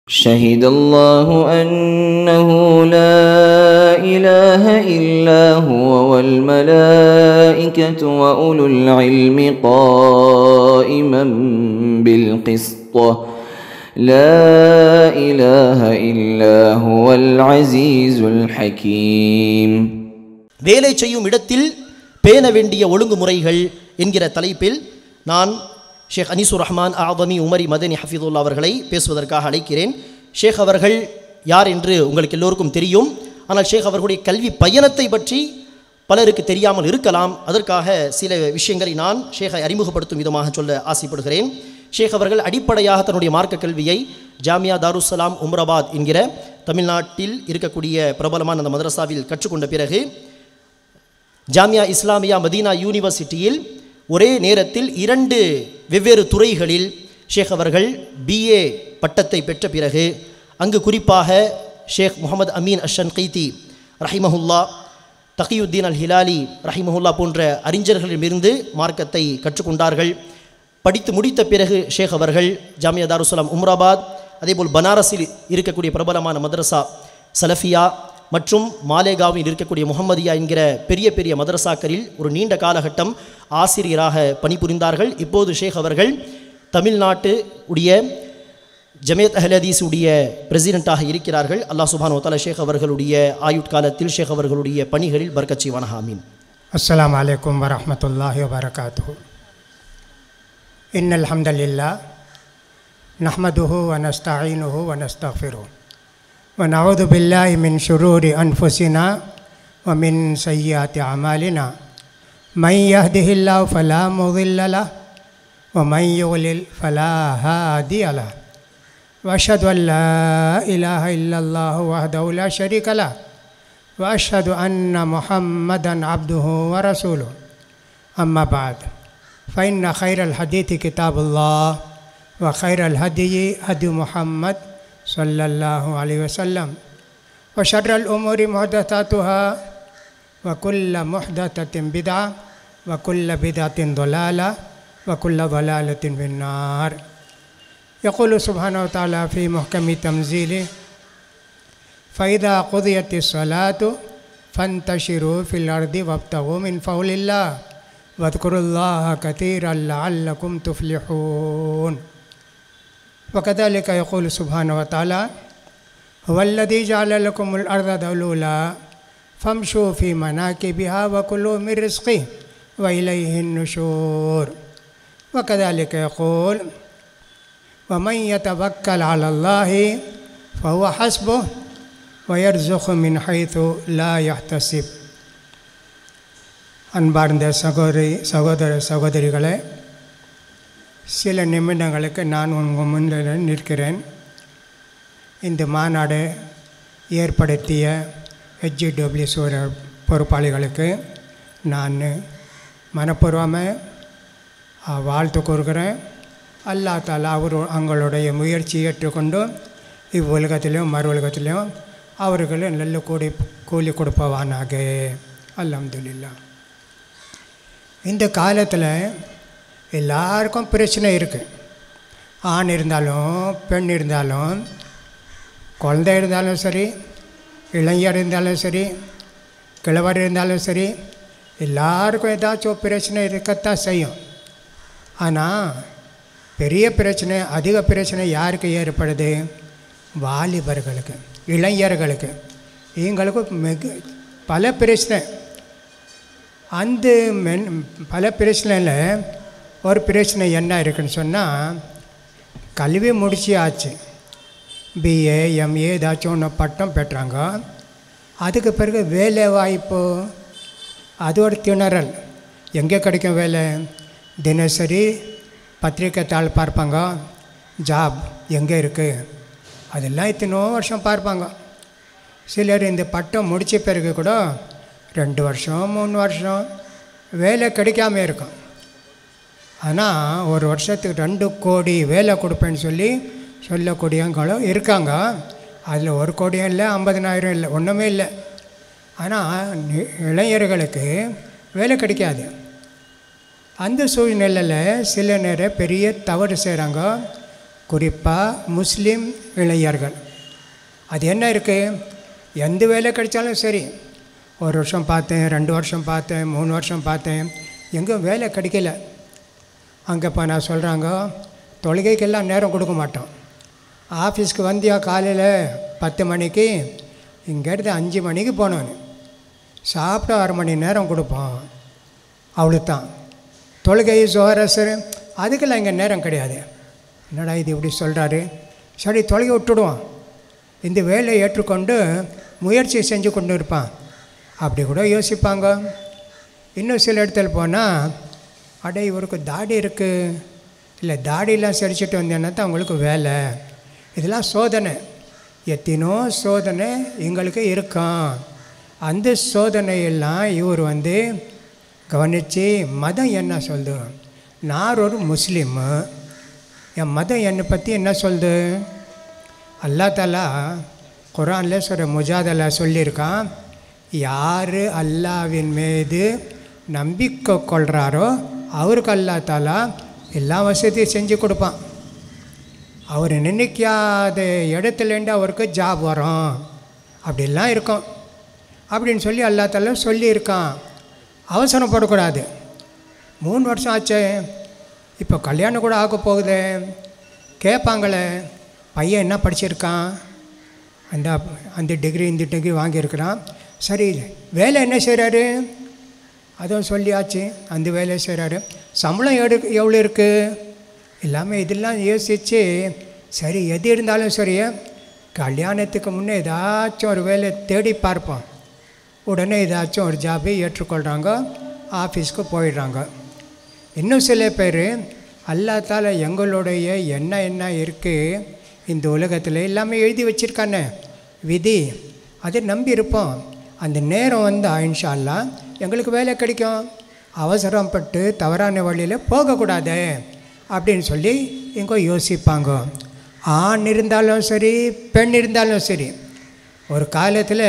شهد الله أنه لا إله إلا هو والملائكة وأولو العلم قائما بالقسط لا إله إلا هو العزيز الحكيم வேலை செய்யும் இடத்தில் பேண வேண்டிய ஒழுங்குமுறைகள் என்கிற தலைப்பில் நான் ஷேக் அனீசுர் ரஹ்மான் ஆதமி உமரி மதனி ஹஃபீதுல்லா அவர்களை பேசுவதற்காக அழைக்கிறேன் ஷேக் அவர்கள் யார் என்று உங்களுக்கு எல்லோருக்கும் தெரியும் ஆனால் ஷேக் அவர்களுடைய கல்வி பயணத்தை பற்றி பலருக்கு தெரியாமல் இருக்கலாம் அதற்காக சில விஷயங்களை நான் ஷேகை அறிமுகப்படுத்தும் விதமாக சொல்ல ஆசைப்படுகிறேன் ஷேக் அவர்கள் அடிப்படையாக தன்னுடைய மார்க்க கல்வியை ஜாமியா தாருஸ்ஸலாம் உம்ராபாத் என்கிற தமிழ்நாட்டில் இருக்கக்கூடிய பிரபலமான அந்த மதரசாவில் கற்றுக்கொண்ட பிறகு ஜாமியா இஸ்லாமியா மதீனா யூனிவர்சிட்டியில் ஒரே நேரத்தில் இரண்டு வெவ்வேறு துறைகளில் ஷேக் அவர்கள் பிஏ பட்டத்தை பெற்ற பிறகு அங்கு குறிப்பாக ஷேக் முகமது அமீன் அஷன் கைத்தி ரஹிமஹுல்லா தகியுத்தீன் அல் ஹிலாலி ரஹிமஹுல்லா போன்ற அறிஞர்களிடமிருந்து மார்க்கத்தை கற்றுக்கொண்டார்கள் படித்து முடித்த பிறகு ஷேக் அவர்கள் ஜாமியா தாருசலாம் உம்ராபாத் அதேபோல் பனாரஸில் இருக்கக்கூடிய பிரபலமான மதரசா சலஃபியா மற்றும் மாலேகாவில் இருக்கக்கூடிய முகமதியா என்கிற பெரிய பெரிய மதரசாக்களில் ஒரு நீண்ட காலகட்டம் ஆசிரியராக பணிபுரிந்தார்கள் இப்போது ஷேக் அவர்கள் தமிழ்நாட்டு உடைய ஜமேத் அஹ்லதீஸ் உடைய பிரசிடெண்ட்டாக இருக்கிறார்கள் அல்லாஹ் சுபான் ஒத்தால ஷேக் அவர்களுடைய ஆயுட்காலத்தில் ஷேக் அவர்களுடைய பணிகளில் பர்கத் செய்வான ஆமீன் السلام عليكم ورحمة الله وبركاته إن الحمد لله نحمده ونستعينه ونستغفره ونعوذ بالله من شرور أنفسنا ومن سيئات أعمالنا من يهده الله فلا مضل له ومن يضلل فلا هادي له وأشهد أن لا إله إلا الله وحده لا شريك له واشهد ان محمدا عبده ورسوله اما بعد فان خير الحديث كتاب الله وخير الهدي هدي محمد صلى الله عليه وسلم وشر الامور محدثاتها وكل محدثه بدعه وكل بدعه ضلاله وكل ضلاله في النار يقول سبحانه وتعالى في محكم تنزيله فإذا قضيت الصلاة فانتشروا في الأرض وابتغوا من فضل الله واذكروا الله كثيرا لعلكم تفلحون وكذلك يقول سبحانه وتعالى هو الذي جعل لكم الأرض ذلولا فامشوا في مناكبها وكلوا من رزقه وإليه النشور وكذلك يقول ومن يتوكل على الله فهو حسبه ويرزق من حيث لا يحتسب அன்பார்ந்த சகோதரி சகோதர சகோதரிகளே சில நிமிடங்களுக்கு நான் உங்கள் முன்னிலையில் நிற்கிறேன் இந்த மாநாடு ஏற்படுத்திய ஹெச்ஜிடபிள்யூஸோட பொறுப்பாளிகளுக்கு நான் மனப்பூர்வமாக வாழ்த்து கூறுகிறேன் அல்லா தாலா அவர் அவங்களுடைய முயற்சி ஏற்றுக்கொண்டு இவ்வுலகத்திலும் மறு உலகத்திலும் அவர்கள் நல்ல கூடி கூலி கொடுப்பவானாக அல்ஹம்துலில்லா இந்த காலத்தில் எல்லாருக்கும் பிரச்சனை இருக்குது ஆண் இருந்தாலும் பெண் இருந்தாலும் குழந்தை இருந்தாலும் சரி இளைஞர் இருந்தாலும் சரி கிழவர் இருந்தாலும் சரி எல்லாருக்கும் ஏதாச்சும் பிரச்சனை இருக்கத்தான் செய்யும் ஆனால் பெரிய பிரச்சனை அதிக பிரச்சனை யாருக்கு ஏற்படுது வாலிபர்களுக்கு இளைஞர்களுக்கு இவங்களுக்கு மிக பல பிரச்சனை அந்த மென் பல பிரச்சனையில் ஒரு பிரச்சனை என்ன இருக்குன்னு சொன்னால் கல்வி முடிச்சு ஆச்சு பிஏ எம்ஏ ஏதாச்சும் ஒன்று பட்டம் பெற்றாங்க அதுக்கு பிறகு வேலை வாய்ப்பு அது ஒரு திணறல் எங்கே கிடைக்கும் வேலை தினசரி பத்திரிக்கை தாள் பார்ப்பாங்க ஜாப் எங்கே இருக்குது அதெல்லாம் இத்தனோ வருஷம் பார்ப்பாங்க சிலர் இந்த பட்டம் முடித்த பிறகு கூட ரெண்டு வருஷம் மூணு வருஷம் வேலை கிடைக்காம இருக்கும் ஆனால் ஒரு வருஷத்துக்கு ரெண்டு கோடி வேலை கொடுப்பேன்னு சொல்லி சொல்லக்கூடியவங்களும் இருக்காங்க அதில் ஒரு கோடியும் இல்லை ஐம்பதனாயிரம் இல்லை ஒன்றுமே இல்லை ஆனால் இளைஞர்களுக்கு வேலை கிடைக்காது அந்த சூழ்நிலையில் சில நேரம் பெரிய தவறு செய்கிறாங்க குறிப்பாக முஸ்லீம் இளைஞர்கள் அது என்ன இருக்குது எந்த வேலை கிடைச்சாலும் சரி ஒரு வருஷம் பார்த்தேன் ரெண்டு வருஷம் பார்த்தேன் மூணு வருஷம் பார்த்தேன் எங்கேயும் வேலை கிடைக்கல அங்கே போனால் சொல்கிறாங்க தொழுகைக்கெல்லாம் நேரம் கொடுக்க மாட்டோம் ஆஃபீஸ்க்கு வந்தியா காலையில் பத்து மணிக்கு இங்கேருந்து அஞ்சு மணிக்கு போனோன்னு சாப்பிட்டு அரை மணி நேரம் கொடுப்போம் அவ்வளோதான் தொழுகை சோரசர் அதுக்கெல்லாம் இங்கே நேரம் கிடையாது என்னடா இது இப்படி சொல்கிறாரு சரி தொலைகை விட்டுடுவோம் இந்த வேலையை ஏற்றுக்கொண்டு முயற்சி செஞ்சு கொண்டு இருப்பான் அப்படி கூட யோசிப்பாங்க இன்னும் சில இடத்துல போனால் அடே இவருக்கு தாடி இருக்குது இல்லை தாடியெல்லாம் சரிச்சிட்டு வந்தேன்னா தான் அவங்களுக்கு வேலை இதெல்லாம் சோதனை எத்தனோ சோதனை எங்களுக்கு இருக்கும் அந்த சோதனையெல்லாம் இவர் வந்து கவனித்து மதம் என்ன சொல்லுது நான் ஒரு முஸ்லீமு என் மதம் என்னை பற்றி என்ன சொல்லுது அல்லா தாலா குரானில் சொல்கிற முஜாதலா சொல்லியிருக்கான் யார் அல்லாவின் மீது நம்பிக்கை கொள்கிறாரோ அவருக்கு அல்லா தாலா எல்லா வசதியும் செஞ்சு கொடுப்பான் அவர் நினைக்காத இடத்துலேருந்து அவருக்கு ஜாப் வரும் அப்படிலாம் இருக்கும் அப்படின்னு சொல்லி அல்லா தாலா சொல்லியிருக்கான் அவசரப்படக்கூடாது மூணு வருஷம் ஆச்சு இப்போ கல்யாணம் கூட ஆக போகுது கேட்பாங்களே பையன் என்ன படிச்சிருக்கான் அந்த அந்த டிகிரி இந்த டிகிரி வாங்கியிருக்கிறான் சரி வேலை என்ன செய்கிறாரு அதுவும் சொல்லியாச்சு அந்த வேலையை செய்கிறாரு சம்பளம் எடு எவ்வளோ இருக்குது எல்லாமே இதெல்லாம் யோசித்து சரி எது இருந்தாலும் சரி கல்யாணத்துக்கு முன்னே ஏதாச்சும் ஒரு வேலை தேடி பார்ப்போம் உடனே ஏதாச்சும் ஒரு ஜாபை ஏற்றுக்கொள்கிறாங்க ஆஃபீஸ்க்கு போயிடுறாங்க இன்னும் சில பேர் அல்லாத்தால் எங்களுடைய என்ன என்ன இருக்குது இந்த உலகத்தில் எல்லாமே எழுதி வச்சுருக்கானே விதி அதை நம்பி இருப்போம் அந்த நேரம் வந்து இன்ஷா அல்லா எங்களுக்கு வேலை கிடைக்கும் அவசரப்பட்டு தவறான வழியில் போகக்கூடாது அப்படின்னு சொல்லி எங்கோ யோசிப்பாங்க ஆண் இருந்தாலும் சரி பெண் இருந்தாலும் சரி ஒரு காலத்தில்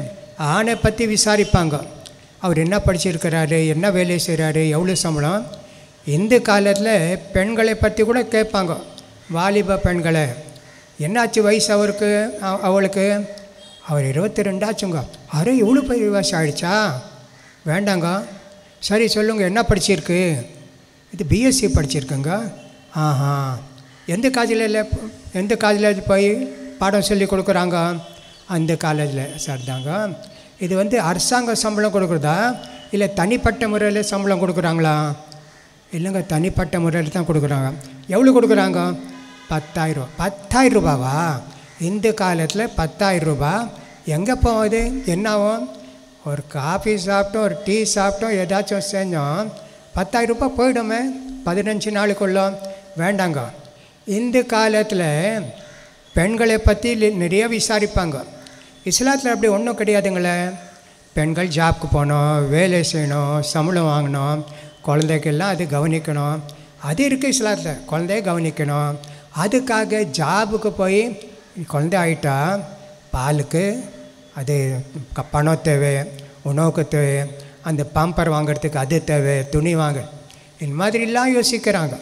ஆணை பற்றி விசாரிப்பாங்க அவர் என்ன படிச்சிருக்கிறாரு என்ன வேலை செய்கிறாரு எவ்வளோ சம்பளம் இந்த காலத்தில் பெண்களை பற்றி கூட கேட்பாங்க வாலிப பெண்களை என்னாச்சு வயசு அவருக்கு அவ- அவளுக்கு அவர் இருபத்தி ரெண்டாச்சுங்க அரே இவ்வளோ பெரிய வயசு ஆயிடுச்சா வேண்டாங்க சரி சொல்லுங்கள் என்ன படிச்சிருக்கு இது பிஎஸ்சி படிச்சிருக்குங்க ஆஹா எந்த காலேஜில் எந்த காலேஜில் போய் பாடம் சொல்லி கொடுக்குறாங்க அந்த காலேஜில் சார் தாங்க இது வந்து அரசாங்க சம்பளம் கொடுக்குறதா இல்லை தனிப்பட்ட முறையில் சம்பளம் கொடுக்குறாங்களா இல்லைங்க தனிப்பட்ட முறையில் தான் கொடுக்குறாங்க எவ்வளோ கொடுக்குறாங்க பத்தாயிரம் பத்தாயிரம் ரூபாவா இந்த காலத்தில் பத்தாயிரம் ரூபா எங்கே போகுது என்ன ஆகும் ஒரு காஃபி சாப்பிட்டோம் ஒரு டீ சாப்பிட்டோம் ஏதாச்சும் செஞ்சோம் பத்தாயிரம் ரூபாய் போயிடுமே பதினஞ்சு நாளுக்குள்ள வேண்டாங்க இந்த காலத்தில் பெண்களை பற்றி நிறைய விசாரிப்பாங்க இஸ்லாத்தில் அப்படி ஒன்றும் கிடையாதுங்களே பெண்கள் ஜாப்க்கு போகணும் வேலை செய்யணும் சம்பளம் வாங்கணும் குழந்தைக்கெல்லாம் அது கவனிக்கணும் அது இருக்குது இஸ்லாத்தில் குழந்தைய கவனிக்கணும் அதுக்காக ஜாபுக்கு போய் குழந்தை ஆயிட்டா பாலுக்கு அது க- பணம் தேவை உணவுக்கு தேவை அந்த பாம்பர் வாங்குறதுக்கு அது தேவை துணி வாங்க இந்த மாதிரிலாம் யோசிக்கிறாங்க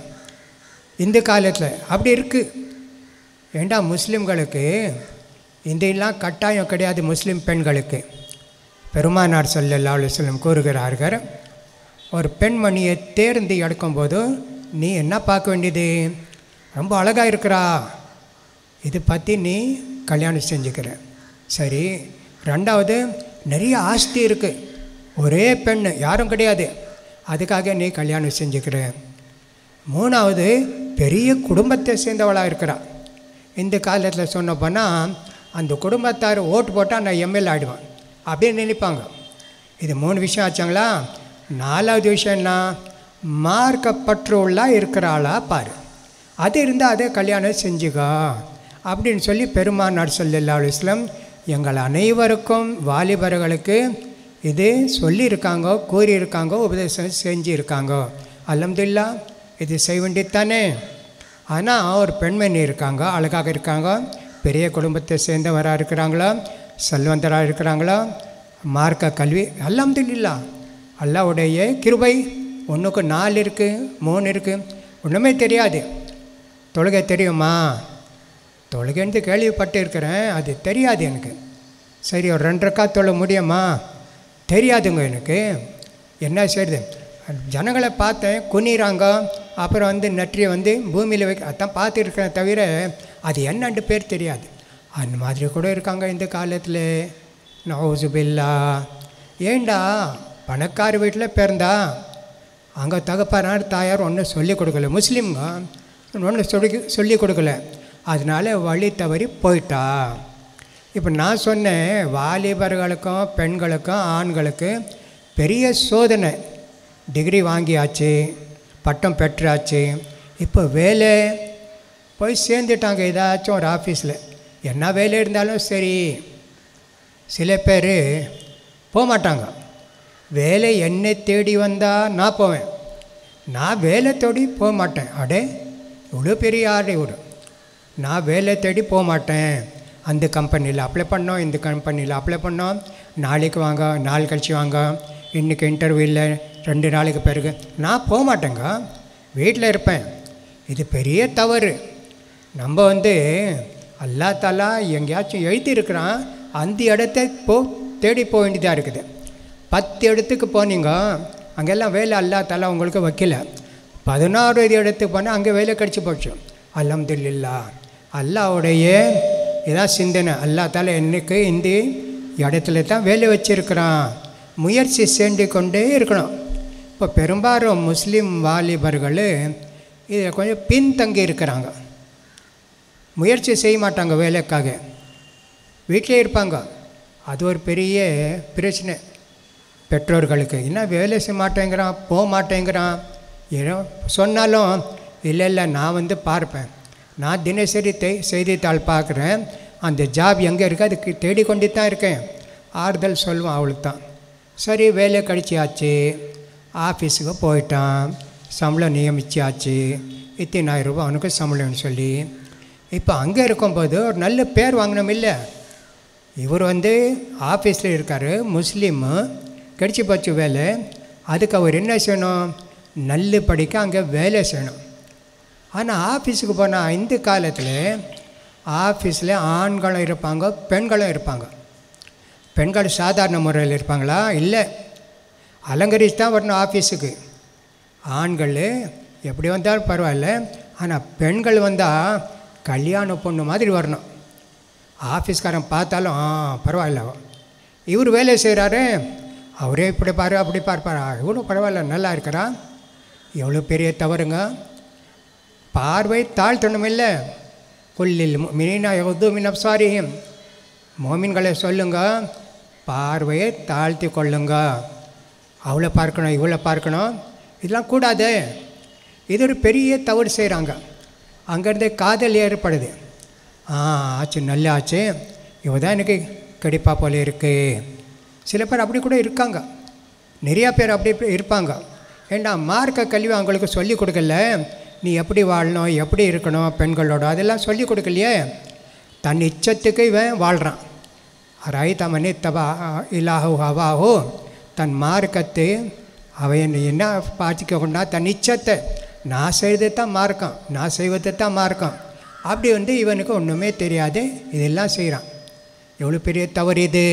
இந்த காலத்தில் அப்படி இருக்குது ஏண்டா முஸ்லீம்களுக்கு இதையெல்லாம் கட்டாயம் கிடையாது முஸ்லீம் பெண்களுக்கு பெருமானார் ஸல்லல்லாஹு அலைஹி வஸல்லம் கூறுகிறார்கள் ஒரு பெண்மணியை தேர்ந்து எடுக்கும்போது நீ என்ன பார்க்க வேண்டியது ரொம்ப அழகாக இருக்கிறா இது பற்றி நீ கல்யாணம் செஞ்சுக்கிற சரி ரெண்டாவது நிறைய ஆஸ்தி இருக்குது ஒரே பெண் யாரும் கிடையாது அதுக்காக நீ கல்யாணம் செஞ்சுக்கிற மூணாவது பெரிய குடும்பத்தை சேர்ந்தவளாக இருக்கிறா இந்த காலத்தில் சொன்ன போனால் அந்த குடும்பத்தார் ஓட்டு போட்டால் நான் எம்எல்ஏ ஆகிடுவேன் அப்படின்னு நினைப்பாங்க இது மூணு விஷயம் ஆச்சாங்களா நாலாவது விஷயம் என்ன மார்க்கப்பற்றுள்ளா இருக்கிறாளா பாரு அது இருந்தால் அதே கல்யாணம் செஞ்சுக்கோ அப்படின்னு சொல்லி பெருமானார் ஸல்லல்லாஹு அலைஹி வஸல்லம் எங்கள் அனைவருக்கும் வாலிபர்களுக்கு இது சொல்லியிருக்காங்க கூறியிருக்காங்க உபதேசம் செஞ்சுருக்காங்க அல்ஹம்துலில்லாஹ் இது செய்ய வேண்டியதுதானே ஆனால் ஒரு பெண்மணி இருக்காங்க அழகாக இருக்காங்க பெரிய குடும்பத்தை சேர்ந்தவராக இருக்கிறாங்களா செல்வந்தராக இருக்கிறாங்களா மார்க்க கல்வி அல்ஹம்துலில்லாஹ் அல்லாவுடைய கிருபை ஒன்றுக்கு நாலு இருக்குது மூணு இருக்குது ஒன்றுமே தெரியாது தொழுகை தெரியுமா தொழுகைன்னு கேள்விப்பட்டு இருக்கிறேன் அது தெரியாது எனக்கு சரி ஒரு ரெண்டு ரக்கா தொழ முடியுமா தெரியாதுங்க எனக்கு என்ன செய்யுது ஜனங்களை பார்த்தேன் குனிறாங்க அப்புறம் வந்து நெற்றியை வந்து பூமியில் வைக்க அதான் பார்த்துருக்கேன் தவிர அது என்னன்னு பேர் தெரியாது அந்த மாதிரி கூட இருக்காங்க இந்த காலத்தில் நவுசுபில்லா ஏண்டா பணக்கார வீட்டில் பிறந்தா அங்கே தகப்பனார் தாயார் ஒன்றும் சொல்லிக் கொடுக்கல முஸ்லீம்ங்க ஒன்றும் சொல்லி சொல்லிக் கொடுக்கல அதனால வழி தவறி போயிட்டா இப்போ நான் சொன்னேன் வாலிபர்களுக்கும் பெண்களுக்கும் ஆண்களுக்கு பெரிய சோதனை டிகிரி வாங்கியாச்சு பட்டம் பெற்றாச்சு இப்போ வேலை போய் சேர்ந்துட்டாங்க ஏதாச்சும் ஒரு ஆஃபீஸில் என்ன வேலை இருந்தாலும் சரி சில பேர் போக மாட்டாங்க வேலை என்னை தேடி வந்தால் நான் போவேன் நான் வேலை தேடி போக மாட்டேன் அடே இவ்வளோ பெரிய ஆடு இவரு நான் வேலை தேடி போக மாட்டேன் அந்த கம்பெனியில் அப்ளை பண்ணோம் இந்த கம்பெனியில் அப்ளை பண்ணோம் நாளைக்கு வாங்க நாள் கழிச்சு வாங்க இன்றைக்கி இன்டர்வியூ இல்லை ரெண்டு நாளைக்கு பிறகு நான் போக மாட்டேங்க வீட்டில் இருப்பேன் இது பெரிய தவறு நம்ம வந்து அல்லா தாலா எங்கேயாச்சும் எழுதியிருக்கிறான் அந்த இடத்த போ தேடி போக வேண்டியதாக இருக்குது பத்து இடத்துக்கு போனீங்க அங்கெல்லாம் வேலை அல்லா தாலா உங்களுக்கு வைக்கல பதினாறு இடத்துக்கு போனால் அங்கே வேலை கிடச்சி போச்சு அல்ஹம்துலில்லா அல்லாவுடைய இதான் சிந்தனை அல்லா தாலா என்னைக்கு இந்த இடத்துல தான் வேலை வச்சிருக்கிறான் முயற்சி செஞ்சு கொண்டே இருக்கணும் இப்போ பெரும்பாலும் முஸ்லீம் வாலிபர்கள் இதில் கொஞ்சம் பின்தங்கி இருக்கிறாங்க முயற்சி செய்ய மாட்டாங்க வேலைக்காக வீட்டிலே இருப்பாங்க அது ஒரு பெரிய பிரச்சனை பெற்றோர்களுக்கு என்ன வேலை செய்ய மாட்டேங்கிறான் போக மாட்டேங்கிறான் ஏதோ சொன்னாலும் இல்லை இல்லை நான் வந்து பார்ப்பேன் நான் தினசரி தெ செய்தித்தாள் பார்க்குறேன் அந்த ஜாப் எங்கே இருக்குது அதுக்கு தேடிக்கொண்டு தான் இருக்கேன் ஆறுதல் சொல்லுவேன் அவளுக்கு தான் சரி வேலை கழிச்சியாச்சு ஆஃபீஸுக்கு போயிட்டான் சம்பளம் நியமிச்சாச்சு இத்தனாயிரம் ரூபாய் அவனுக்கு சம்பளம்னு சொல்லி இப்போ அங்கே இருக்கும்போது ஒரு நல்ல பேர் வாங்கினோம் இல்லை இவர் வந்து ஆஃபீஸில் இருக்கார் முஸ்லீமு கிடச்சி போச்சு வேலை அதுக்கு அவர் என்ன செய்யணும் நல்ல படிக்க அங்கே வேலை செய்யணும் ஆனால் ஆஃபீஸுக்கு போனால் இந்த காலத்தில் ஆஃபீஸில் ஆண்களும் இருப்பாங்க பெண்களும் இருப்பாங்க பெண்கள் சாதாரண முறையில் இருப்பாங்களா இல்லை அலங்கரிச்சு தான் வரணும் ஆஃபீஸுக்கு ஆண்கள் எப்படி வந்தாலும் பரவாயில்ல ஆனால் பெண்கள் வந்தால் கல்யாண பொண்ணு மாதிரி வரணும் ஆஃபீஸ்காரன் பார்த்தாலும் ஆ பரவாயில்ல இவர் வேலை செய்கிறாரு அவரே இப்படி பாரு அப்படி பார்ப்பாரா இவரும் பரவாயில்ல நல்லா இருக்கிறா எவ்வளோ பெரிய தவறுங்க பார்வை தாழ்த்தணும் இல்லை கொல்லில் மினா எது மினப்சாரியும் மோமின்களை சொல்லுங்க பார்வையை தாழ்த்தி கொள்ளுங்க அவளை பார்க்கணும் இவளை பார்க்கணும் இதெல்லாம் கூடாது இது ஒரு பெரிய தவறு செய்கிறாங்க அங்கேருந்து காதல் ஏற்படுது ஆ ஆச்சு நல்ல ஆச்சு இவ தான் எனக்கு கிடைப்பா போல இருக்கு சில பேர் அப்படி கூட இருக்காங்க நிறையா பேர் அப்படி இப்படி இருப்பாங்க ஏண்டா மார்க்க கல்வி அவங்களுக்கு சொல்லி கொடுக்கல நீ எப்படி வாழணும் எப்படி இருக்கணும் பெண்களோட அதெல்லாம் சொல்லி கொடுக்கலையே தன் இச்சத்துக்கு இவன் வாழ்கிறான் ரை தமனி தபா இல்லாஹோ ஹவாஹோ தன் மார்க்கத்தை அவன் என்ன பார்த்துக்க கொண்டா தன் இச்சத்தை நான் செய்தது தான் மார்க்கம் நான் செய்வது தான் மார்க்கம் அப்படி வந்து இவனுக்கு ஒன்றுமே தெரியாது இதெல்லாம் செய்கிறான் எவ்வளோ பெரிய தவறு இது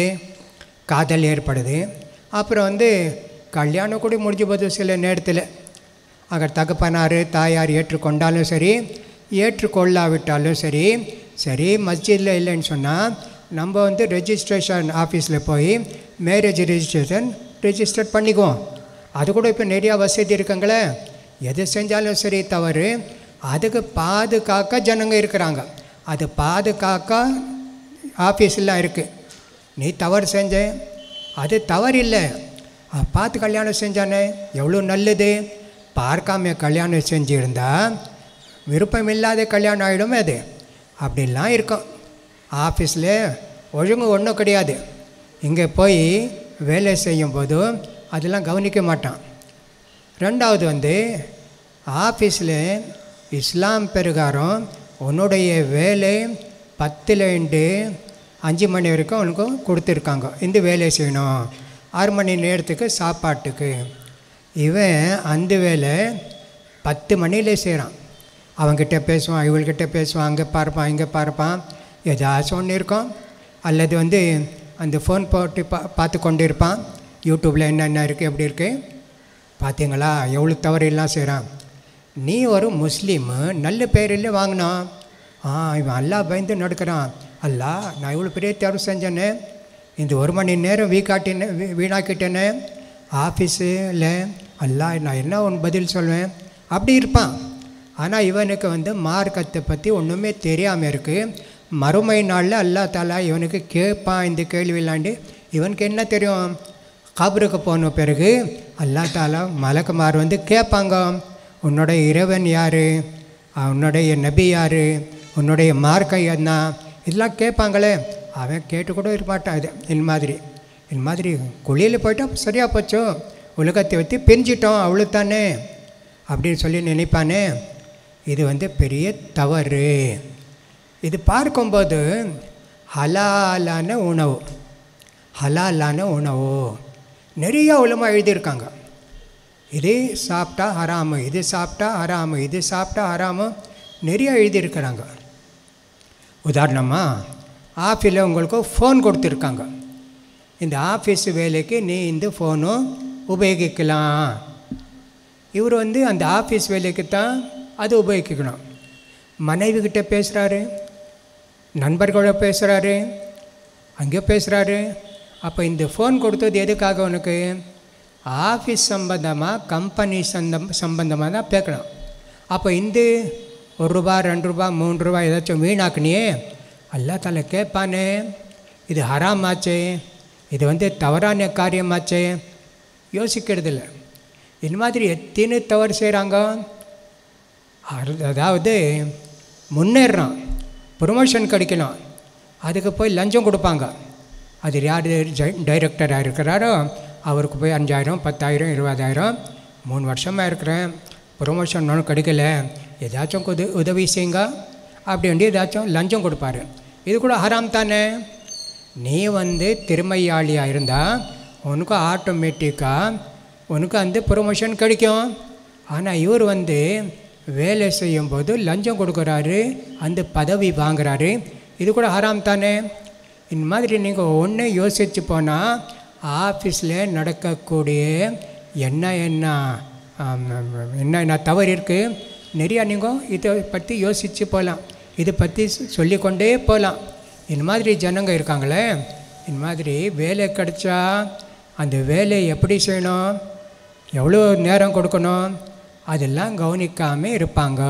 காதல் ஏற்படுது அப்புறம் வந்து கல்யாணம் கூட முடிஞ்சு போகுது சில நேரத்தில் அங்கே தகப்பனார் தாயார் ஏற்றுக்கொண்டாலும் சரி ஏற்றுக்கொள்ளாவிட்டாலும் சரி சரி மஸ்ஜிதில் இல்லைன்னு சொன்னால் நம்ம வந்து ரெஜிஸ்ட்ரேஷன் ஆஃபீஸில் போய் மேரேஜ் ரெஜிஸ்ட்ரேஷன் ரெஜிஸ்டர் பண்ணிக்குவோம் அது கூட இப்போ நிறையா வசதி இருக்குங்களே எது செஞ்சாலும் சரி தவறு அதுக்கு பாதுகாக்க ஜனங்க இருக்கிறாங்க அது பாதுகாக்க ஆஃபீஸ்லாம் இருக்குது நீ தவறு செஞ்ச அது தவறு இல்லை அவன் பார்த்து கல்யாணம் செஞ்சானே எவ்வளோ நல்லது பார்க்காம கல்யாணம் செஞ்சுருந்தா விருப்பம் இல்லாத கல்யாணம் ஆகிடுமே அது அப்படிலாம் இருக்கும் ஆஃபீஸில் ஒழுங்கு ஒன்றும் கிடையாது இங்கே போய் வேலை செய்யும்போது அதெல்லாம் கவனிக்க மாட்டான் ரெண்டாவது வந்து ஆஃபீஸில் இஸ்லாம் பிரகாரம் உன்னுடைய வேலை பத்துலேருந்து அஞ்சு மணி வரைக்கும் உனக்கு கொடுத்துருக்காங்க இந்த வேலையை செய்யணும் ஆறு மணி நேரத்துக்கு சாப்பாட்டுக்கு இவன் அந்த வேலை பத்து மணியிலே செய்கிறான் அவன்கிட்ட பேசுவான் இவள்கிட்ட பேசுவான் அங்கே பார்ப்பான் இங்கே பார்ப்பான் ஏதாச்சும் ஒன்று இருக்கும் அல்லது வந்து அந்த ஃபோன் போட்டு பா பார்த்து கொண்டு இருப்பான் யூடியூப்பில் என்னென்ன இருக்குது எப்படி இருக்குது பார்த்தீங்களா எவ்வளோ தவறு எல்லாம் செய்கிறான் நீ ஒரு முஸ்லீமு நல்ல பேரில் வாங்கினான் ஆ இவன் அல்லா பயந்து நடக்கிறான் அல்லா நான் இவ்வளோ பெரிய தவறு செஞ்சேனே இந்த ஒரு மணி நேரம் வீக்காட்டினே வீ- வீணாக்கிட்டேனே ஆஃபீஸில் அல்லா நான் என்ன ஒன்று பதில் சொல்வேன் அப்படி இருப்பான் ஆனால் இவனுக்கு வந்து மார்க்கத்தை பற்றி ஒன்றுமே தெரியாமல் இருக்குது மறுமை நாளில் அல்லா தாலா இவனுக்கு கேட்பான் இந்த கேள்வி இல்லாண்டு இவனுக்கு என்ன தெரியும் கபருக்கு போன பிறகு அல்லா தாலா மலக்குமார் வந்து கேட்பாங்க உன்னோட இறைவன் யார் உன்னுடைய நபி யார் உன்னுடைய மார்க்கம் என்ன இதெல்லாம் கேட்பாங்களே அவன் கேட்டு கூட இருக்க மாட்டான் இது இந்த மாதிரி இந்த மாதிரி குழியில் போயிட்டா சரியாக போச்சோ உலகத்தை வச்சு பிரிஞ்சிட்டோம் அவ்வளோ தானே அப்படின்னு சொல்லி நினைப்பானே இது வந்து பெரிய தவறு இது பார்க்கும்போது ஹலாலான உணவு ஹலாலான உணவு நிறைய உலமா எழுதியிருக்காங்க இது சாப்பிட்டா ஹராமு இது சாப்பிட்டா ஹராமு இது சாப்பிட்டா ஹராமு நிறைய எழுதியிருக்கிறாங்க உதாரணமாக ஆஃபீஸில் உங்களுக்கு ஃபோன் கொடுத்துருக்காங்க இந்த ஆஃபீஸ் வேலைக்கு நீ இந்த ஃபோனும் உபயோகிக்கலாம் இவர் வந்து அந்த ஆஃபீஸ் வேலைக்கு தான் அது உபயோகிக்கணும் மனைவி கிட்ட பேசுகிறாரு நண்பர்களோட பேசுகிறாரு அங்கே பேசுகிறாரு அப்போ இந்த ஃபோன் கொடுத்தது எதுக்காக உனக்கு ஆஃபீஸ் சம்பந்தமாக கம்பெனி சந்தம் சம்பந்தமாக தான் பேக்கணும் அப்போ இந்த ஒரு ரூபா ரெண்டு ரூபா மூணு ரூபா ஏதாச்சும் வீணாக்குனியே அல்லா தலை கேட்பானே இது ஹராம் ஆச்சே இது வந்து தவறான காரியமாச்சே யோசிக்கிறதில்ல இந்த மாதிரி எத்தனை தவறு செய்கிறாங்க அரு- அதாவது முன்னேறான் ப்ரொமோஷன் கிடைக்கலாம் அதுக்கு போய் லஞ்சம் கொடுப்பாங்க அது யார் டைரக்டராக இருக்கிறாரோ அவருக்கு போய் அஞ்சாயிரம் பத்தாயிரம் இருபதாயிரம் மூணு வருஷமாக இருக்கிறேன் ப்ரொமோஷன் ஒன்றும் கிடைக்கல ஏதாச்சும் உத உதவி செய்யுங்க அப்படி வந்து ஏதாச்சும் லஞ்சம் கொடுப்பாரு இது கூட ஹராம் தானே நீ வந்து திறமையாளியாக இருந்தால் உனக்கு ஆட்டோமேட்டிக்காக உனக்கு அந்த ப்ரொமோஷன் கிடைக்கும் ஆனால் இவர் வந்து வேலை செய்யும்போது லஞ்சம் கொடுக்குறாரு அந்த பதவி வாங்குறாரு இது கூட ஹராம் தானே இந்த மாதிரி நீங்கள் ஒன்று யோசித்து போனால் ஆஃபீஸில் நடக்கக்கூடிய என்ன என்ன ஆம், என்ன என்ன தவறு இருக்குது நிறையா நீங்கள் இதை பற்றி யோசித்து போகலாம் இதை பற்றி சொல்லிக்கொண்டே போகலாம் இந்த மாதிரி ஜனங்க இருக்காங்களே இந்த மாதிரி வேலை கிடைச்சா அந்த வேலையை எப்படி செய்யணும் எவ்வளோ நேரம் கொடுக்கணும் அதெல்லாம் கவனிக்காமல் இருப்பாங்க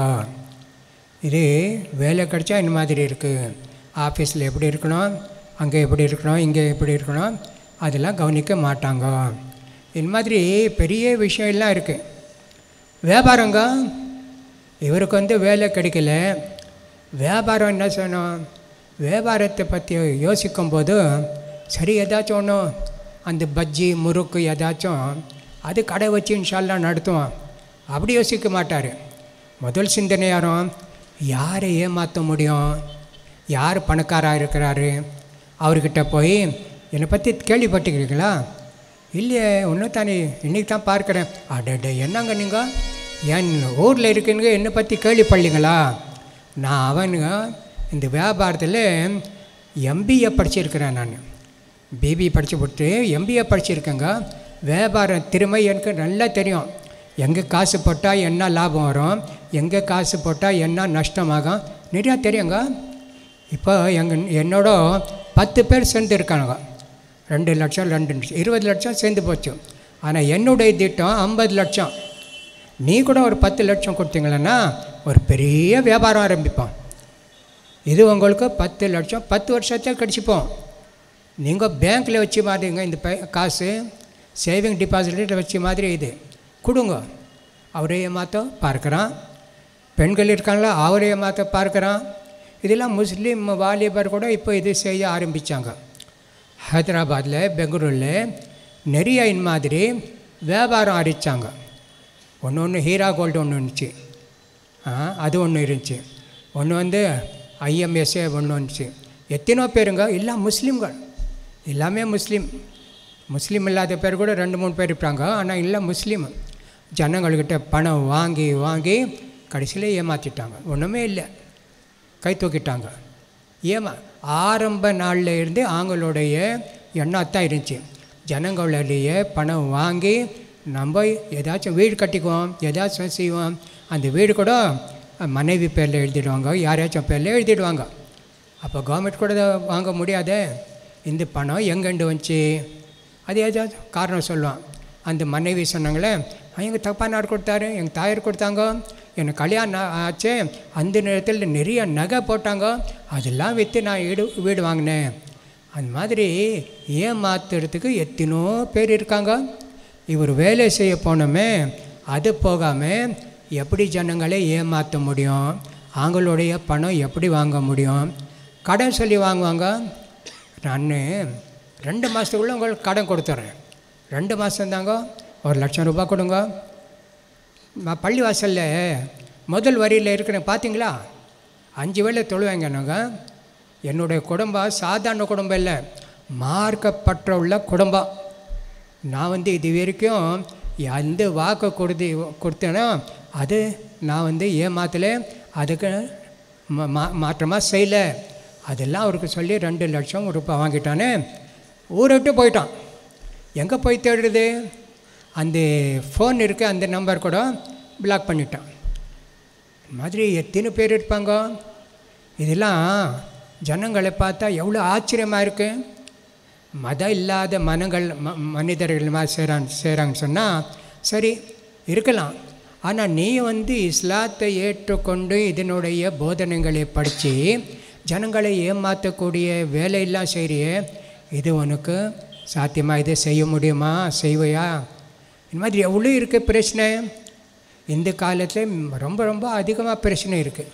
இது வேலை கிடைச்சா இந்த மாதிரி இருக்குது ஆஃபீஸில் எப்படி இருக்கணும் அங்கே எப்படி இருக்கணும் இங்கே எப்படி இருக்கணும் அதெல்லாம் கவனிக்க மாட்டாங்க இந்த மாதிரி பெரிய விஷயம்லாம் இருக்குது வியாபாரங்க இவருக்கு வந்து வேலை கிடைக்கல வியாபாரம் என்ன செய்யணும் வியாபாரத்தை பற்றி யோசிக்கும்போது சரி ஏதாச்சும் ஒன்று அந்த பஜ்ஜி முறுக்கு ஏதாச்சும் அது கடை வச்சு இன்ஷால்லாம் நடத்துவோம் அப்படி யோசிக்க மாட்டார் முதல் சிந்தனை யாரும் யாரை ஏமாற்ற முடியும் யார் பணக்காராக இருக்கிறாரு அவர்கிட்ட போய் என்னை பற்றி கேள்விப்பட்டுக்கிறீங்களா இல்லையே ஒன்றும் தானே இன்றைக்கி தான் பார்க்குறேன் அடட என்னங்க நீங்கள் என் ஊரில் இருக்குன்னு என்னை பற்றி கேள்விப்படலீங்களா நான் அவனுங்க இந்த வியாபாரத்தில் எம்பிஏ படிச்சிருக்கிறேன் நான் பிபி படித்து விட்டு எம்பிஏ படிச்சிருக்கேங்க வியாபாரம் திறமை எனக்கு நல்லா தெரியும் எங்கே காசு போட்டால் என்ன லாபம் வரும் எங்கே காசு போட்டால் என்ன நஷ்டமாகும் நிறையா தெரியுங்க இப்போ எங்கள் என்னோட பத்து பேர் சேர்ந்து இருக்காங்க ரெண்டு லட்சம் ரெண்டு லட்சம் இருபது லட்சம் சேர்ந்து போச்சு ஆனால் என்னுடைய திட்டம் ஐம்பது லட்சம் நீ கூட ஒரு பத்து லட்சம் கொடுத்தீங்களன்னா ஒரு பெரிய வியாபாரம் ஆரம்பிப்போம் இது உங்களுக்கு பத்து லட்சம் பத்து வருஷத்தில் கிடச்சிப்போம் நீங்கள் பேங்க்கில் வச்சு மாதிரிங்க இந்த பை காசு சேவிங் டெபாசிட்டில் வச்ச மாதிரி இது கொடுங்க அவரே ஏமாற்ற பார்க்குறான் பெண்கள் இருக்காங்களா அவரே ஏமாற்ற பார்க்குறான் இதெல்லாம் முஸ்லீம் வாலிபர் கூட இப்போ இது செய்ய ஆரம்பித்தாங்க ஹைதராபாத்தில் பெங்களூரில் நிறைய இந்த மாதிரி வியாபாரம் ஆரம்பித்தாங்க ஒன்று ஒன்று ஹீரா கோல்டு ஒன்று இருந்துச்சு ஆ, அது ஒன்று இருந்துச்சு ஒன்று வந்து ஐஎம்எஸ்ஏ ஒன்று வந்துச்சு எத்தனோ பேருங்க எல்லாம் முஸ்லீம்கள் எல்லாமே முஸ்லீம் முஸ்லீம் இல்லாத பேர் கூட ரெண்டு மூணு பேர் இருப்பாங்க ஆனால் எல்லாம் முஸ்லீம் ஜனங்கள்கிட்ட பணம் வாங்கி வாங்கி கடைசியில் ஏமாற்றிட்டாங்க ஒன்றுமே இல்லை கை தூக்கிட்டாங்க ஏமா ஆரம்ப நாளில் இருந்து அவங்களுடைய எண்ணம் தான் இருந்துச்சு ஜனங்களுடைய பணம் வாங்கி நம்ம ஏதாச்சும் வீடு கட்டிக்குவோம் ஏதாச்சும் செய்வோம் அந்த வீடு கூட மனைவி பேரில் எழுதிடுவாங்க யாரையாச்சும் பேரில் எழுதிடுவாங்க அப்போ கவர்மெண்ட் கூட இதை வாங்க முடியாதே இந்த பணம் எங்கேண்டு வந்துச்சு அது ஏதாச்சும் காரணம் சொல்லுவான் அந்த மனைவி சொன்னாங்களே எங்கள் தப்பானார் கொடுத்தாரு எங்கள் தாயார் கொடுத்தாங்க எனக்கு கல்யாணம் ஆச்சு அந்த நேரத்தில் நிறைய நகை போட்டாங்க அதெல்லாம் விற்று நான் வீடு வீடு வாங்கினேன் அந்த மாதிரி ஏமாத்துறதுக்கு எத்தனோ பேர் இருக்காங்க இவர் வேலை செய்ய போனோமே அது போகாமல் எப்படி ஜனங்களை ஏமாற்ற முடியும் அவங்களுடைய பணம் எப்படி வாங்க முடியும் கடன் சொல்லி வாங்குவாங்க நான் ரெண்டு மாதத்துக்குள்ளே உங்களுக்கு கடன் கொடுத்துட்றேன் ரெண்டு மாதம் தாங்க ஒரு லட்சம் ரூபாய் கொடுங்க நான் பள்ளி வாசலில் முதல் வரியில் இருக்கிறேன் பார்த்தீங்களா அஞ்சு வேளை தொழுவாங்க நாங்கள் என்னுடைய குடும்பம் சாதாரண குடும்பம் இல்லை மார்க்கப்பற்ற உள்ள குடும்பம் நான் வந்து இது வரைக்கும் எந்த வாக்கு கொடுத்து கொடுத்தேனோ அது நான் வந்து ஏமாத்தலை அதுக்கு மா மா- மாற்றமாக செய்யலை அதெல்லாம் அவருக்கு சொல்லி ரெண்டு லட்சம் ரூபாய் வாங்கிட்டானே ஊரை விட்டு போயிட்டான் எங்கே போய் தேடுறது அந்த ஃபோன் இருக்கு அந்த நம்பர் கூட பிளாக் பண்ணிட்டான் இந்த மாதிரி எத்தனை பேர் இருப்பாங்க இதெல்லாம் ஜனங்களை பார்த்தா எவ்வளோ ஆச்சரியமாக இருக்குது மதம் இல்லாத மனங்கள் ம மனிதர்கள் மாதிரி செய்கிறாங்க செய்கிறாங்கன்னு சொன்னால் சரி இருக்கலாம் ஆனால் நீ வந்து இஸ்லாத்தை ஏற்றுக்கொண்டு இதனுடைய போதனைகளை படித்து ஜனங்களை ஏமாற்றக்கூடிய வேலையெல்லாம் செய்கிறியே இது உனக்கு சாத்தியமாக இதை செய்ய முடியுமா செய்வையா இந்த மாதிரி எவ்வளோ இருக்குது பிரச்சனை இந்த காலத்தில் ரொம்ப ரொம்ப அதிகமாக பிரச்சனை இருக்குது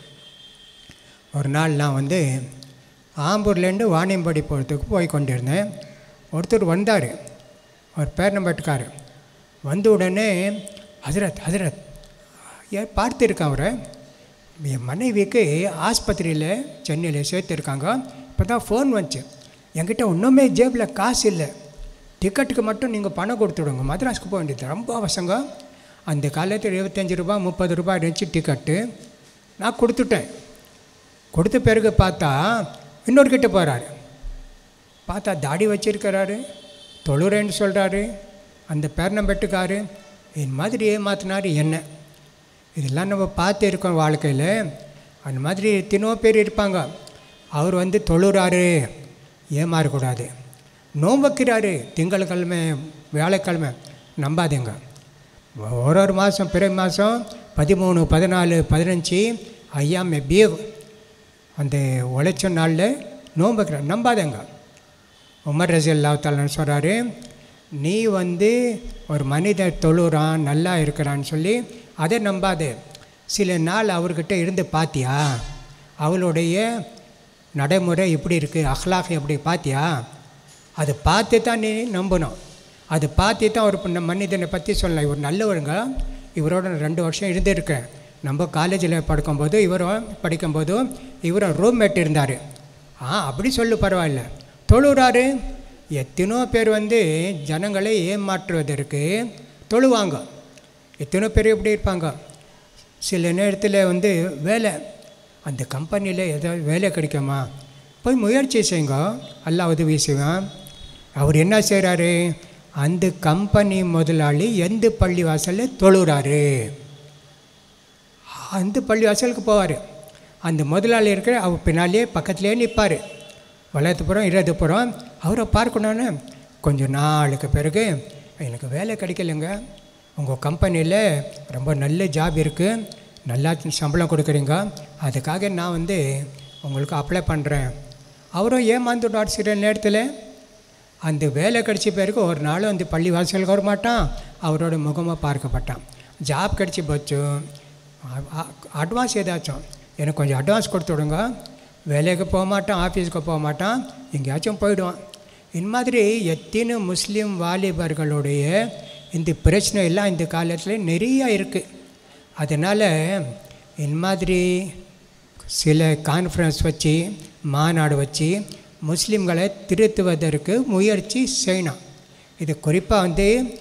ஒரு நாள் நான் வந்து ஆம்பூர்லேருந்து வாணியம்பாடி போகிறதுக்கு போய் கொண்டிருந்தேன் ஒருத்தர் வந்தார் அவர் பேர் நம்பட்டுக்கார் வந்த உடனே ஹசரத் ஹசரத் ஏன் பார்த்துருக்கேன் அவரை என் மனைவிக்கு ஆஸ்பத்திரியில் சென்னையில் சேர்த்துருக்காங்க இப்போ தான் ஃபோன் வந்துச்சு என்கிட்ட ஒன்றுமே ஜேபில் காசு இல்லை டிக்கெட்டுக்கு மட்டும் நீங்கள் பணம் கொடுத்துடுங்க மദ്രാஸ்க்கு போக வேண்டியது ரொம்ப அவசங்க அந்த காலத்தில் இருபத்தஞ்சி ரூபா முப்பது ரூபாய் இருந்துச்சு டிக்கெட்டு நான் கொடுத்துட்டேன் கொடுத்த பிறகு பார்த்தா இன்னொரு கிட்ட போகிறாரு பார்த்தா தாடி வச்சிருக்கிறாரு தொழுறேன்னு சொல்கிறாரு அந்த பேரணம்பெட்டுக்காரு இந்த மாதிரி ஏமாத்தினாரு என்ன இதெல்லாம் நம்ம பார்த்து இருக்கோம் வாழ்க்கையில் அந்த மாதிரி எத்தனோ பேர் இருப்பாங்க அவர் வந்து தொழுறாரு ஏமாறக்கூடாது நோன்பு வைக்கிறாரு திங்கட்கிழமை வியாழக்கிழமை நம்பாதீங்க ஒரு ஒரு மாதம் பிற மாதம் பதிமூணு பதினாலு பதினஞ்சு ஐயாமே பீவ் அந்த உழைச்ச நாளில் நோன்பு வைக்கிறார் நம்பாதேங்க உமர் ரசி அல்லாத்தாலன்னு சொல்கிறாரு நீ வந்து ஒரு மனிதர் தொழுறான் நல்லா இருக்கிறான்னு சொல்லி அதை நம்பாதே சில நாள் அவர்கிட்ட இருந்து பார்த்தியா அவளுடைய நடைமுறை எப்படி இருக்குது அஹ்லாக் எப்படி பார்த்தியா அதை பார்த்து தான் நீ நம்பணும் அதை பார்த்து தான் ஒரு பண்ண மனிதனை பற்றி சொல்லலாம் இவர் நல்லவருங்க இவரோட நான் ரெண்டு வருஷம் இருந்திருக்கேன் நம்ம காலேஜில் படிக்கும்போது இவரும் படிக்கும்போதும் இவரும் ரூம்மேட் இருந்தார் ஆ அப்படி சொல்லு பரவாயில்ல தொழுறாரு எத்தனோ பேர் வந்து ஜனங்களை ஏமாற்றுவதற்கு தொழுவாங்க எத்தனோ பேர் எப்படி இருப்பாங்க சில நேரத்தில் வந்து வேலை அந்த கம்பெனியில் ஏதாவது வேலை கிடைக்குமா போய் முயற்சி செய்யுங்க எல்லாம் உதவி செய்வான் அவர் என்ன செய்கிறாரு அந்த கம்பெனி முதலாளி எந்த பள்ளி வாசலில் தொழுறாரு அந்த பள்ளி வாசலுக்கு போவார் அந்த முதலாளி இருக்கிற அவர் பின்னாலேயே பக்கத்துலேயே நிற்பார் வலதுபுறம் இடதுபுறம் அவரை பார்க்கணுன்னு கொஞ்சம் நாளுக்கு பிறகு எனக்கு வேலை கிடைக்கலைங்க உங்கள் கம்பெனியில் ரொம்ப நல்ல ஜாப் இருக்குது நல்லா சம்பளம் கொடுக்குறீங்க அதுக்காக நான் வந்து உங்களுக்கு அப்ளை பண்ணுறேன் அவரும் ஏமாந்துட்டார் சில நேரத்தில் அந்த வேலை கிடைச்ச பிறகு ஒரு நாள் அந்த பள்ளி வாசலுக்கு வர மாட்டான் அவரோட முகமாக பார்க்கப்பட்டான் ஜாப் கிடச்சி போச்சு அட்வான்ஸ் ஏதாச்சும் எனக்கு கொஞ்சம் அட்வான்ஸ் கொடுத்து விடுங்க வேலைக்கு போக மாட்டான் ஆஃபீஸுக்கு போக மாட்டான் எங்கேயாச்சும் போயிடுவான் இந்த மாதிரி எத்தனை முஸ்லீம் வாலிபர்களுடைய இந்த பிரச்சனை எல்லாம் இந்த காலத்தில் நிறைய இருக்குது அதனால் இந்த மாதிரி சில கான்ஃபரன்ஸ் வச்சு மாநாடு வச்சு முஸ்லீம்களை திருத்துவதற்கு முயற்சி செய்யணும் இது குறிப்பாக வந்து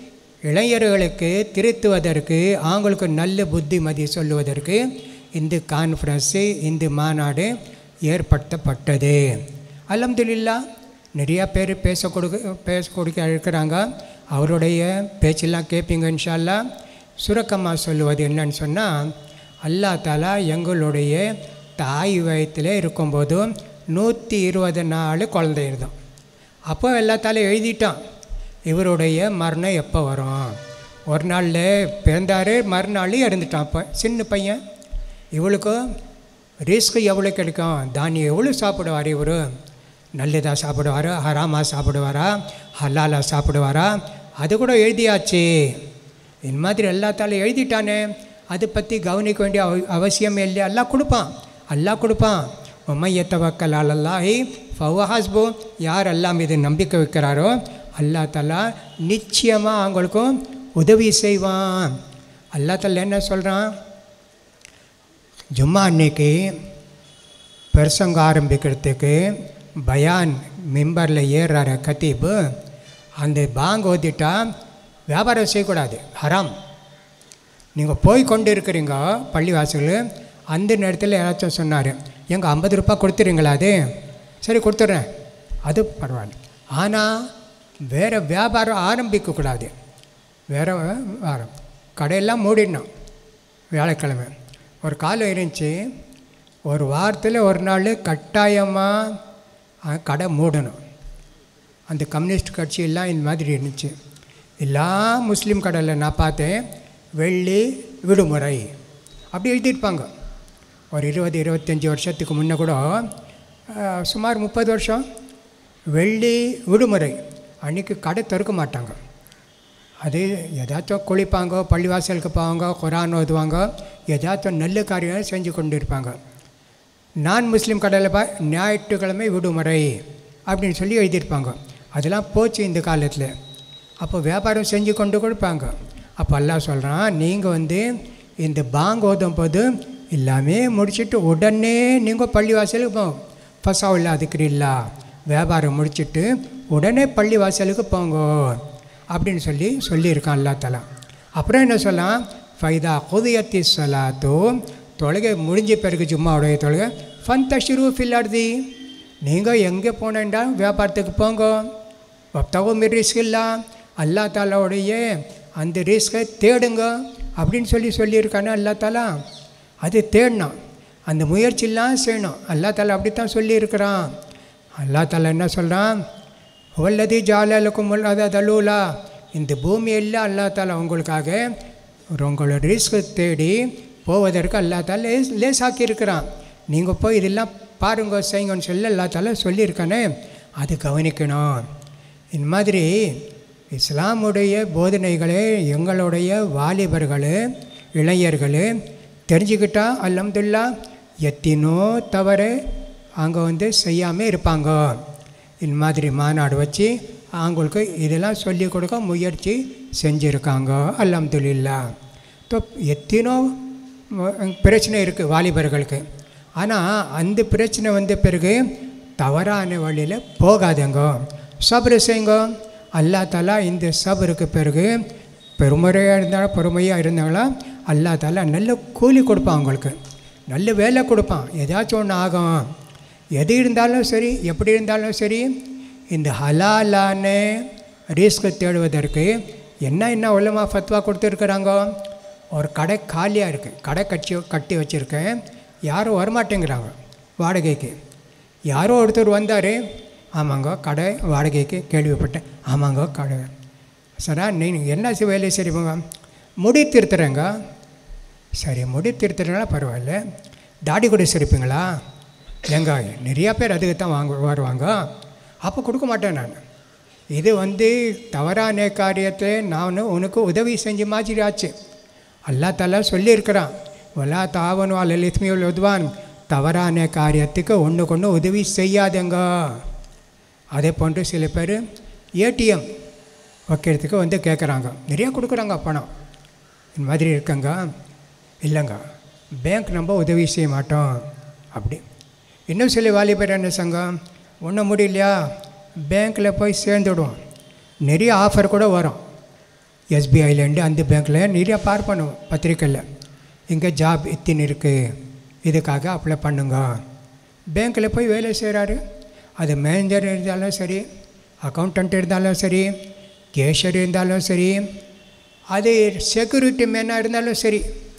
இளைஞர்களுக்கு திருத்துவதற்கு அவங்களுக்கு நல்ல புத்திமதி சொல்லுவதற்கு இந்த கான்ஃபரன்ஸு இந்த மாநாடு ஏற்படுத்தப்பட்டது அல்ஹம்துலில்லா நிறையா பேர் பேச கொடுக்க பேச கொடுக்க இருக்கிறாங்க அவருடைய பேச்செல்லாம் கேட்பீங்க இன்ஷால்லா சுருக்கமாக சொல்லுவது என்னன்னு சொன்னால் அல்லா தாலா எங்களுடைய தாய் வயத்தில் இருக்கும்போது நூற்றி இருபது நாள் குழந்தை இருந்தோம் அப்போ எல்லாத்தாலும் எழுதிட்டான் இவருடைய மரணம் எப்போ வரும் ஒரு நாளில் பிறந்தார் மறுநாள் இறந்துட்டான் அப்போ சின்ன பையன் இவளுக்கும் ரிஸ்க் எவ்வளோ கிடைக்கும் தானியம் எவ்வளோ சாப்பிடுவார் இவர் நல்லதாக சாப்பிடுவாரா ஹராமாக சாப்பிடுவாரா ஹலாலா சாப்பிடுவாரா அது கூட எழுதியாச்சு இந்த மாதிரி எல்லாத்தாலும் எழுதிட்டானே அதை பற்றி கவனிக்க வேண்டிய அவ- அவசியம் இல்லையா எல்லாம் கொடுப்பான் எல்லாம் கொடுப்பான் உமையத்தவக்கல் அல்லாஹி ஃபவாஸ்போ யார் எல்லாம் மீது நம்பிக்கை வைக்கிறாரோ அல்லா தலா நிச்சயமாக அவங்களுக்கும் உதவி செய்வான் அல்லா தலா என்ன சொல்கிறான் ஜும்மா அன்னைக்கு பிரசங்க ஆரம்பிக்கிறதுக்கு பயான் மிம்பரில் ஏறுறாரு கத்தீபு அந்த பாங் ஓதிட்டா வியாபாரம் செய்யக்கூடாது ஹராம் நீங்கள் போய் கொண்டு இருக்கிறீங்க பள்ளிவாசல் அந்த நேரத்தில் யாராச்சும் சொன்னார் எங்கள் ஐம்பது ரூபாய் கொடுத்துறீங்களா அது சரி கொடுத்துட்றேன் அது பரவாயில்ல ஆனால் வேறு வியாபாரம் ஆரம்பிக்கக்கூடாது வேறு வியாபாரம் கடையெல்லாம் மூடிடணும் வியாழக்கிழமை ஒரு காலம் இருந்துச்சு ஒரு வாரத்தில் ஒரு நாள் கட்டாயமாக கடை மூடணும் அந்த கம்யூனிஸ்ட் கட்சியெல்லாம் இந்த மாதிரி இருந்துச்சு எல்லா முஸ்லீம் கடையில் நான் பார்த்தேன் வெள்ளி விடுமுறை அப்படி எழுதியிருப்பாங்க ஒரு இருபது இருபத்தஞ்சி வருஷத்துக்கு முன்னே கூட அஹ், சுமார் முப்பது வருஷம் வெள்ளி விடுமுறை அன்றைக்கி கடை திறக்க மாட்டாங்க அது ஏதாச்சும் குளிப்பாங்க பள்ளிவாசலுக்கு போவாங்க குரான் ஓதுவாங்க ஏதாச்சும் நல்ல காரியம் செஞ்சு கொண்டு இருப்பாங்க நான் முஸ்லீம் கடையில் பா ஞாயிற்றுக்கிழமை விடுமுறை அப்படின்னு சொல்லி எழுதியிருப்பாங்க அதெல்லாம் போச்சு இந்த காலத்தில் அப்போ வியாபாரம் செஞ்சு கொண்டு கொடுப்பாங்க அப்போ அல்லாஹ் சொல்கிறான் நீங்கள் வந்து இந்த பாங் ஓதும் போது எல்லாமே முடிச்சுட்டு உடனே நீங்கள் பள்ளிவாசலுக்கு போங்க ஃபசாவில் அதுக்கு இல்லா வியாபாரம் முடிச்சுட்டு உடனே பள்ளிவாசலுக்கு போங்க அப்படின்னு சொல்லி சொல்லியிருக்கான் அல்லா தலா அப்புறம் என்ன சொல்லலாம் ஃபைதா குதியத்தி சலாத்தோ தொழுகை முடிஞ்ச பிறகு ஜும்மாவுடைய தொழுகை ஃபன் தஷிரு ஃபில்லாடுதி நீங்கள் எங்கே போனேன்டா வியாபாரத்துக்கு போங்க வப்தவும் ரிஸ்க் இல்லா அல்லா தாலாவுடைய அந்த ரிஸ்கை தேடுங்க அப்படின்னு சொல்லி சொல்லியிருக்கானே அல்லா தாலா அது தேடணும் அந்த முயற்சியெல்லாம் செய்யணும் அல்லா தாலா அப்படித்தான் சொல்லியிருக்கிறான் அல்லா தாலா என்ன சொல்கிறான் வல்லதி ஜாலலுக்கும் அத தலூலா இந்த பூமியெல்லாம் அல்லா தாலா உங்களுக்காக உங்களோட ரிஸ்க் தேடி போவதற்கு அல்லா தாலா லேஸ் லேசாக்கி இருக்கிறான் நீங்கள் போய் இதெல்லாம் பாருங்க செய்யுங்கன்னு சொல்லி அல்லா தாலா சொல்லியிருக்கானே அது கவனிக்கணும் இந்த மாதிரி இஸ்லாமுடைய போதனைகளை எங்களுடைய வாலிபர்கள் இளைஞர்கள் தெரிஞ்சுக்கிட்டா அல்ஹம்துல்லா எத்தினோ தவறு அங்கே வந்து செய்யாமல் இருப்பாங்க இந்த மாதிரி மாநாடு வச்சு அவங்களுக்கு இதெல்லாம் சொல்லிக் கொடுக்க முயற்சி செஞ்சுருக்காங்க அல்ஹம்துலில்லா இப்போ எத்தனோ பிரச்சனை இருக்குது வாலிபர்களுக்கு ஆனால் அந்த பிரச்சனை வந்த பிறகு தவறான வழியில் போகாதங்க சபரு செய்யுங்க அல்லா தாலா இந்த சபருக்கு பிறகு பெருமுறையாக இருந்தாலும் பொறுமையாக இருந்தாங்களா அல்லா தாலா நல்ல கூலி கொடுப்பான் அவங்களுக்கு நல்ல வேலை கொடுப்பான் ஏதாச்சும் ஒன்று ஆகும் எது இருந்தாலும் சரி எப்படி இருந்தாலும் சரி இந்த ஹலாலான ரிஸ்க் தேடுவதற்கு என்ன என்ன உள்ளமா ஃபத்வா கொடுத்துருக்குறாங்க ஒரு கடை காலியாக இருக்குது கடை கட்சி கட்டி வச்சுருக்கேன் யாரும் வரமாட்டேங்கிறாங்க வாடகைக்கு யாரோ ஒருத்தர் வந்தார் ஆமாங்க கடை வாடகைக்கு கேள்விப்பட்டேன் ஆமாங்க கடை சரா நீங்கள் என்ன சி- வேலை செய்வீங்க முடி திருத்துறேங்க சரி முடி திருத்துறதுனால பரவாயில்ல தாடி கூட சிரிப்பீங்களா ஏங்க நிறையா பேர் அதுக்கு தான் வாங்க வருவாங்க அப்போ கொடுக்க மாட்டேன் நான் இது வந்து தவறான காரியத்தை நான் உனக்கு உதவி செஞ்ச மாதிரி ஆச்சு அல்லா தாலா சொல்லியிருக்கிறான் வலா தாவனும் அல்ல இஸ்மியுல் உத்வான் தவறான காரியத்துக்கு ஒன்றுக்கு ஒன்று உதவி செய்யாதேங்க அதே போன்று சில பேர் ஏடிஎம் வைக்கிறதுக்கு வந்து கேட்குறாங்க நிறையா கொடுக்குறாங்க பணம் இந்த மாதிரி இருக்கங்க இல்லைங்க பேங்க் நம்ம உதவி செய்ய மாட்டோம் அப்படி இன்னும் சில வாலிபர் என்ன சங்கம் ஒன்றும் முடியலையா பேங்க்கில் போய் சேர்ந்துடுவோம் நிறைய ஆஃபர் கூட வரும் எஸ்பிஐலேருந்து அந்த பேங்க்கில் நிறைய பார்ப்பணும் பத்திரிக்கையில் இங்கே ஜாப் இத்தின் இருக்குது இதுக்காக அப்ளை பண்ணுங்க பேங்க்கில் போய் வேலை செய்கிறாரு அது மேனேஜர் இருந்தாலும் சரி அக்கௌண்டன்ட் இருந்தாலும் சரி கேஷியர் இருந்தாலும் சரி அது செக்யூரிட்டி மேனாக இருந்தாலும் சரி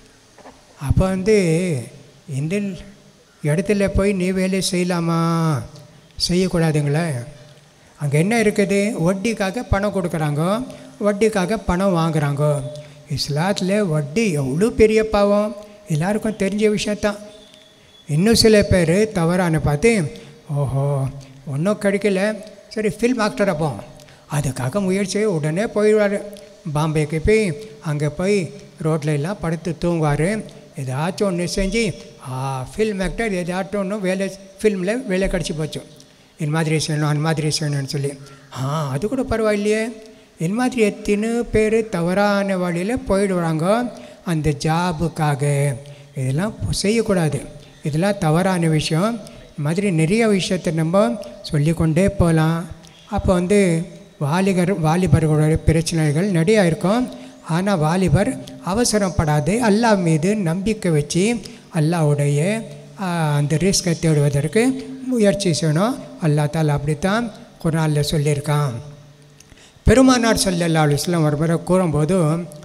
அப்போ வந்து இந்த இடத்துல போய் நீ வேலை செய்யலாமா செய்யக்கூடாதுங்களே அங்கே என்ன இருக்குது வட்டிக்காக பணம் கொடுக்குறாங்க வட்டிக்காக பணம் வாங்குறாங்க இஸ்லாத்தில் வட்டி எவ்வளோ பெரிய பாவம் எல்லாருக்கும் தெரிஞ்ச விஷயத்தான் இன்னும் சில பேர் தவறான பார்த்து ஓஹோ ஒன்றும் கிடைக்கல சரி ஃபில்ம் ஆக்டர் அப்போ அதுக்காக முயற்சி உடனே போயிடுவார் பாம்பேக்கு போய் அங்கே போய் ரோட்ல எல்லாம் படுத்து தூங்குவார் ஏதாச்சும் ஒன்று செஞ்சு ஆ ஃபில்ம் ஆக்டர் ஏதாச்சும் ஒன்று வேலை ஃபில்மில் வேலை கிடச்சி போச்சு இந்த மாதிரி செய்யணும் அந்த மாதிரி செய்யணும்னு சொல்லி ஆ அது கூட பரவாயில்லையே இந்த மாதிரி எத்தனை பேர் தவறான வழியில் போயிடுவாங்க அந்த ஜாபுக்காக இதெல்லாம் செய்யக்கூடாது இதெல்லாம் தவறான விஷயம் இந்த மாதிரி நிறைய விஷயத்தை நம்ம சொல்லிக்கொண்டே போகலாம் அப்போ வந்து வாலிபர் வாலிபர்களோட பிரச்சனைகள் நிறையா இருக்கும் ஆனால் வாலிபர் அவசரப்படாது அல்லாஹ் மீது நம்பிக்கை வச்சு அல்லாஹ்வுடைய ஆ, அந்த ரிஸ்கை தேடுவதற்கு முயற்சி செய்யணும் அல்லா தாலா அப்படித்தான் குரானில் சொல்லியிருக்கான் பெருமானார் சல்லல்லா அலுவலம் ஒரு முறை கூறும்போது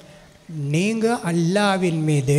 நீங்கள் அல்லாவின் மீது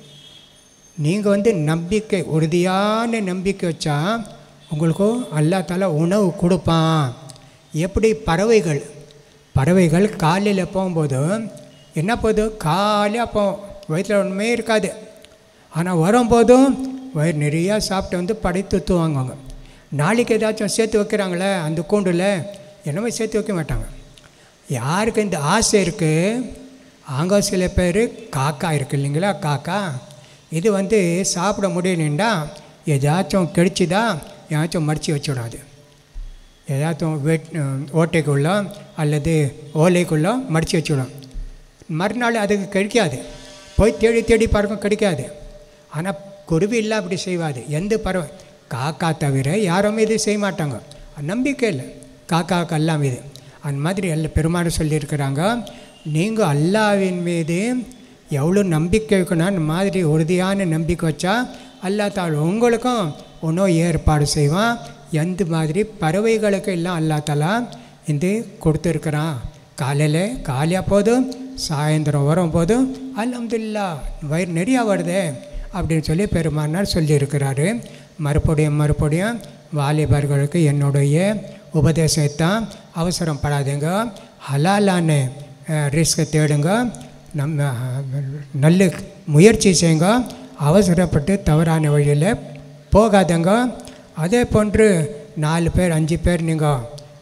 நீங்கள் வந்து நம்பிக்கை உறுதியான நம்பிக்கை வச்சா உங்களுக்கு அல்லா தாலா உணவு கொடுப்பான் எப்படி பறவைகள் பறவைகள் காலையில் போகும்போது என்ன போகுது காலையாக போகும் வயிற்றில் ஒன்றுமே இருக்காது ஆனால் வரும்போதும் வயிறு நிறையா சாப்பிட்டு வந்து படைத்து தூவாங்குவாங்க நாளைக்கு ஏதாச்சும் சேர்த்து வைக்கிறாங்களே அந்த கூண்டில் என்னமோ சேர்த்து வைக்க மாட்டாங்க யாருக்கு இந்த ஆசை இருக்குது அங்கே சில பேர் காக்கா இருக்குது இல்லைங்களா காக்கா இது வந்து சாப்பிட முடியலண்டா ஏதாச்சும் கிடைச்சிதா ஏதாச்சும் மடித்து வச்சுடாது ஏதாச்சும் வெட் ஓட்டைக்குள்ளோ அல்லது ஓலைக்குள்ளோ மடித்து வச்சுடும் மறுநாள் அதுக்கு கிடைக்காது போய் தேடி தேடி பார்க்கும் கிடைக்காது ஆனால் குருவில்லாம் அப்படி செய்வாது எந்த பறவை காக்கா தவிர யாருமே இது செய்ய மாட்டாங்க நம்பிக்கை இல்லை காக்காவுக்கு எல்லாம் இது அந்த மாதிரி எல்லா பெருமாள் சொல்லியிருக்கிறாங்க நீங்கள் அல்லாவின் மீது எவ்வளோ நம்பிக்கை வைக்கணும் அந்த மாதிரி உறுதியான நம்பிக்கை வச்சா அல்லா தாலா உங்களுக்கும் உணவு ஏற்பாடு செய்வான் எந்த மாதிரி பறவைகளுக்கு எல்லாம் அல்லா தாலா இந்த கொடுத்துருக்குறான் காலையில் காலையாக போதும் சாயந்தரம் வரும் போதும் அல்ஹம்துலில்லா வயிறு நிறையா வருதே அப்படின்னு சொல்லி பெருமானார் சொல்லியிருக்கிறாரு மறுபடியும் மறுபடியும் வாலிபர்களுக்கு என்னுடைய உபதேசத்தான் அவசரம் படாதுங்க ஹலாலான ரிஸ்கை தேடுங்க நம்ம நல்ல முயற்சி செய்யுங்க அவசரப்பட்டு தவறான வழியில் போகாதங்க அதே போன்று நாலு பேர் அஞ்சு பேர் நீங்கள்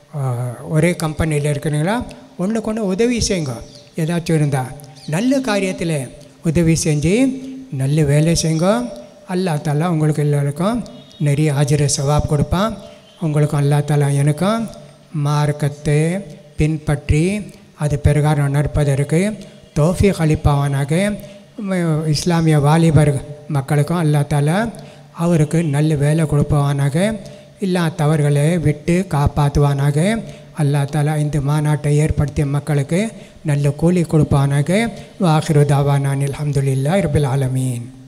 ஒரே கம்பெனியில் இருக்கிறீங்களா ஒன்றுக்கு ஒன்று உதவி செய்யுங்க ஏதாச்சும் இருந்தால் நல்ல காரியத்தில் உதவி செஞ்சு நல்ல வேலை செய்யுங்க அல்லா தாலா உங்களுக்கு எல்லாருக்கும் நிறைய ஆஜர சவாப் கொடுப்பான் உங்களுக்கும் அல்லா தாலா எனக்கும் மார்க்கத்தை பின்பற்றி அது பிரகாரம் நடப்பதற்கு தோஃபி கலிப்பாவானாக இஸ்லாமிய வாலிபர் மக்களுக்கும் அல்லா தாலா அவருக்கு நல்ல வேலை கொடுப்பவானாக இல்லா தவறுகளை விட்டு காப்பாற்றுவானாக அல்லா தாலா இந்த மாநாட்டை ஏற்படுத்திய மக்களுக்கு நல்ல கூலி கொடுப்பானாக வாஹிரு தாவானான் அல்ஹம்துலில்லாஹி ரபில் ஆலமீன்